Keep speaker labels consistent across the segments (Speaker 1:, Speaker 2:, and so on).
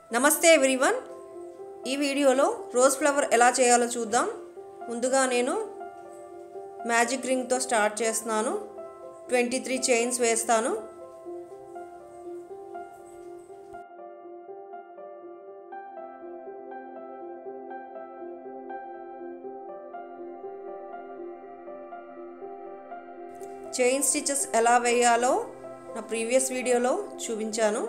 Speaker 1: నమస్తే ఎవ్రీవన్ ఈ వీడియోలో రోజ్ ఫ్లవర్ ఎలా చేయాలో చూద్దాం ముందుగా నేను మ్యాజిక్ రింగ్తో స్టార్ట్ చేస్తున్నాను ట్వంటీ త్రీ చైన్స్ వేస్తాను చైన్ స్టిచెస్ ఎలా వేయాలో నా ప్రీవియస్ వీడియోలో చూపించాను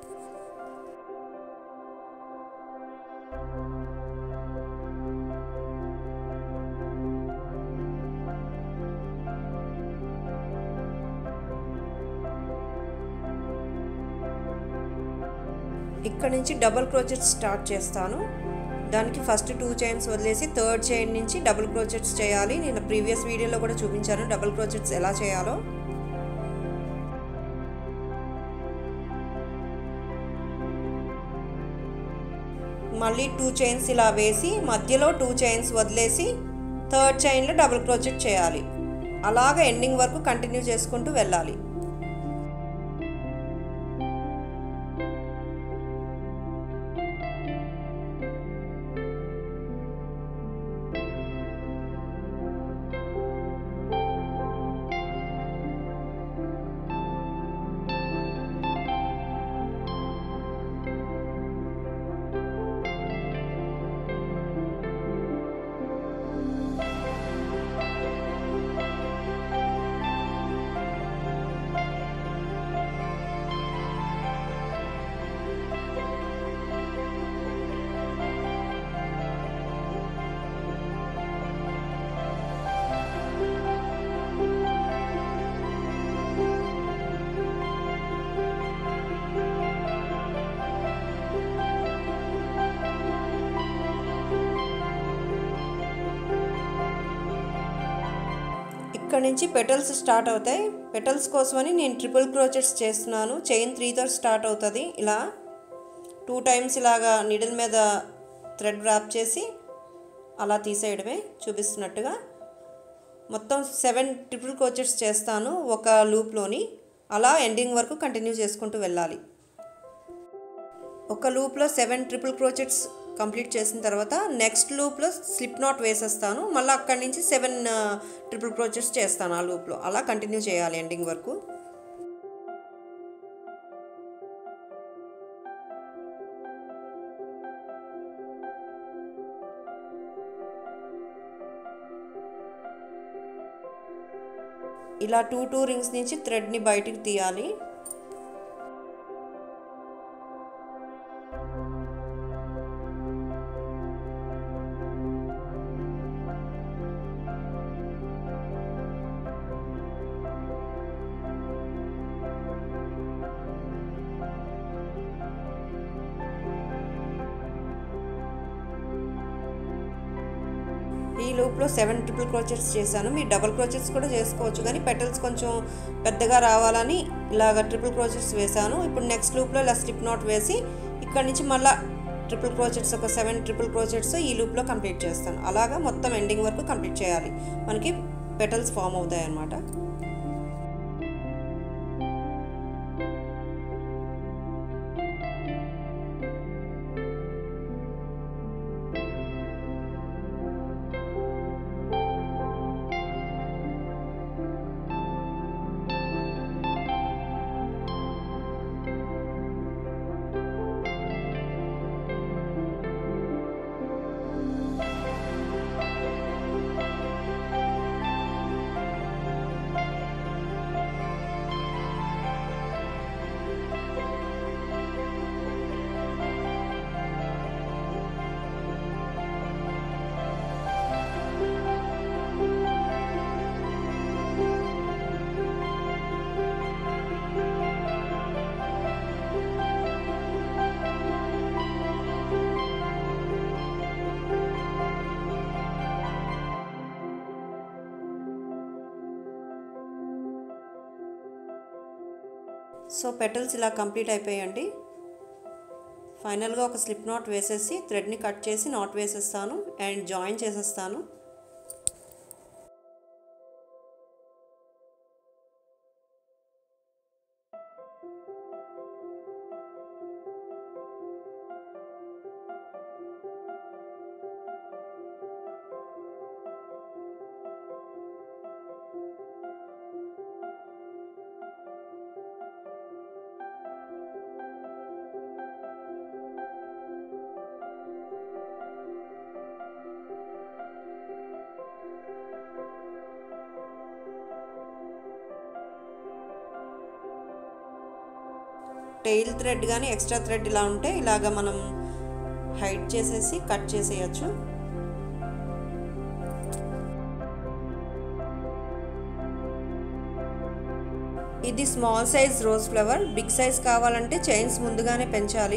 Speaker 1: ఇక్కడ నుంచి డబుల్ క్రోచెట్స్ స్టార్ట్ చేస్తాను దానికి ఫస్ట్ టూ చైన్స్ వదిలేసి థర్డ్ చైన్ నుంచి డబుల్ క్రోచెట్స్ చేయాలి నేను ప్రీవియస్ వీడియోలో కూడా చూపించాను డబుల్ క్రోచెట్స్ ఎలా చేయాలో మళ్ళీ టూ చైన్స్ ఇలా వేసి మధ్యలో టూ చైన్స్ వదిలేసి థర్డ్ చైన్లో డబుల్ క్రోచెట్ చేయాలి అలాగ ఎండింగ్ వరకు కంటిన్యూ చేసుకుంటూ వెళ్ళాలి ఇక్కడ నుంచి పెటల్స్ స్టార్ట్ అవుతాయి పెటల్స్ కోసమని నేను ట్రిపుల్ క్రోచెట్స్ చేస్తున్నాను చైన్ త్రీతో స్టార్ట్ అవుతుంది ఇలా టూ టైమ్స్ ఇలాగా నిడిల్ మీద థ్రెడ్ ర్యాప్ చేసి అలా తీసేయడమే చూపిస్తున్నట్టుగా మొత్తం సెవెన్ ట్రిపుల్ క్రోచెట్స్ చేస్తాను ఒక లూప్లోని అలా ఎండింగ్ వరకు కంటిన్యూ చేసుకుంటూ వెళ్ళాలి ఒక లూప్లో సెవెన్ ట్రిపుల్ క్రోచెట్స్ కంప్లీట్ చేసిన తర్వాత నెక్స్ట్ లూప్లో స్లిప్ నాట్ వేసేస్తాను మళ్ళీ అక్కడి నుంచి సెవెన్ ట్రిపుల్ క్రోచెస్ చేస్తాను ఆ లూప్లో అలా కంటిన్యూ చేయాలి ఎండింగ్ వరకు ఇలా టూ టూ రింగ్స్ నుంచి థ్రెడ్ని బయటికి తీయాలి ఈ లూప్లో సెవెన్ ట్రిపుల్ క్రోచెట్స్ చేశాను మీరు డబుల్ క్రోచెట్స్ కూడా చేసుకోవచ్చు కానీ పెటల్స్ కొంచెం పెద్దగా రావాలని ఇలాగ ట్రిపుల్ క్రోచెట్స్ వేశాను ఇప్పుడు నెక్స్ట్ లూప్లో ఇలా స్లిప్ నాట్ వేసి ఇక్కడ నుంచి మళ్ళీ ట్రిపుల్ క్రోచెట్స్ ఒక సెవెన్ ట్రిపుల్ క్రోచెట్స్ ఈ లూప్లో కంప్లీట్ చేస్తాను అలాగా మొత్తం ఎండింగ్ వరకు కంప్లీట్ చేయాలి మనకి పెటల్స్ ఫామ్ అవుతాయి అన్నమాట సో పెటల్స్ ఇలా కంప్లీట్ అయిపోయాయండి ఫైనల్గా ఒక స్లిప్ నాట్ వేసేసి థ్రెడ్ని కట్ చేసి నాట్ వేసేస్తాను అండ్ జాయిన్ చేసేస్తాను టెయిల్ థ్రెడ్ కానీ ఎక్స్ట్రా థ్రెడ్ ఇలా ఉంటే ఇలాగ మనం హైడ్ చేసేసి కట్ చేసేయచ్చు ఇది small size rose flower big size కావాలంటే చైన్స్ ముందుగానే పెంచాలి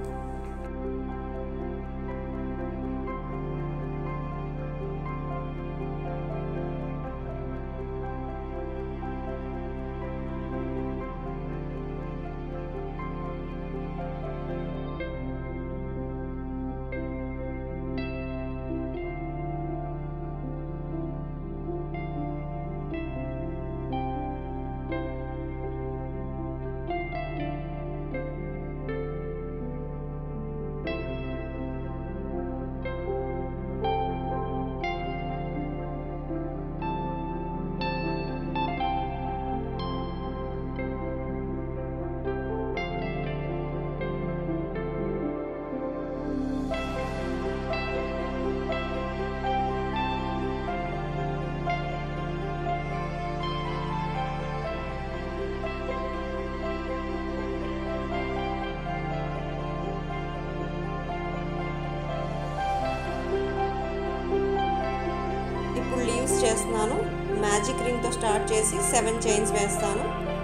Speaker 1: ఇప్పుడు లీవ్స్ చేస్తున్నాను మ్యాజిక్ రింగ్తో స్టార్ట్ చేసి సెవెన్ చైన్స్ వేస్తాను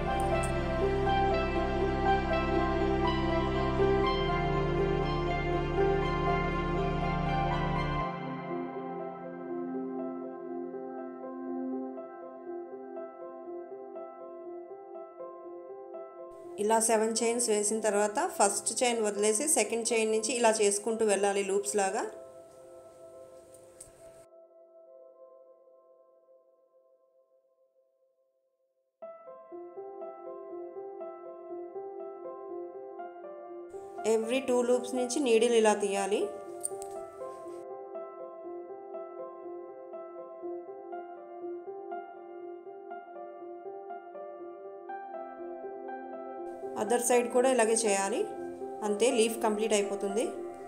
Speaker 1: ఇలా సెవెన్ చైన్స్ వేసిన తర్వాత ఫస్ట్ చైన్ వదిలేసి సెకండ్ చైన్ నుంచి ఇలా చేసుకుంటూ వెళ్ళాలి లూప్స్ లాగా ఎవ్రీ టూ లూప్స్ నుంచి నీడిల్ ఇలా తీయాలి అదర్ సైడ్ కూడా ఇలాగే చేయాలి అంతే లీఫ్ కంప్లీట్ అయిపోతుంది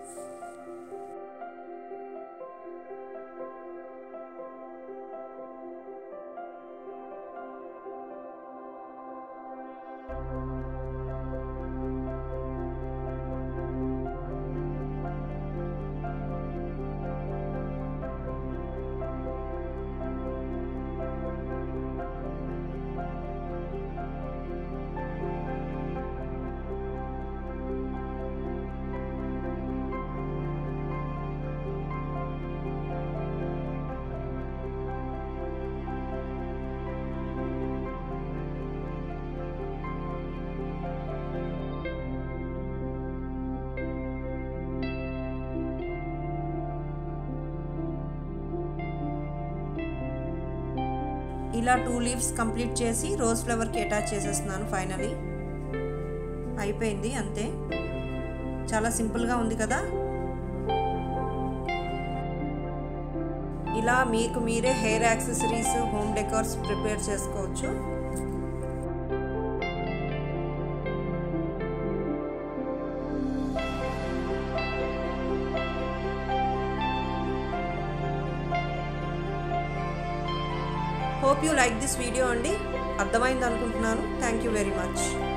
Speaker 1: ఇలా టూ లీవ్స్ కంప్లీట్ చేసి రోజ్ ఫ్లవర్కి అటాచ్ చేసేస్తున్నాను ఫైనలీ అయిపోయింది అంతే చాలా సింపుల్గా ఉంది కదా ఇలా మీకు మీరే hair accessories home decors prepare చేసుకోవచ్చు hope you like this video అండి అర్థమైంది అనుకుంటున్నాను థ్యాంక్ యూ వెరీ మచ్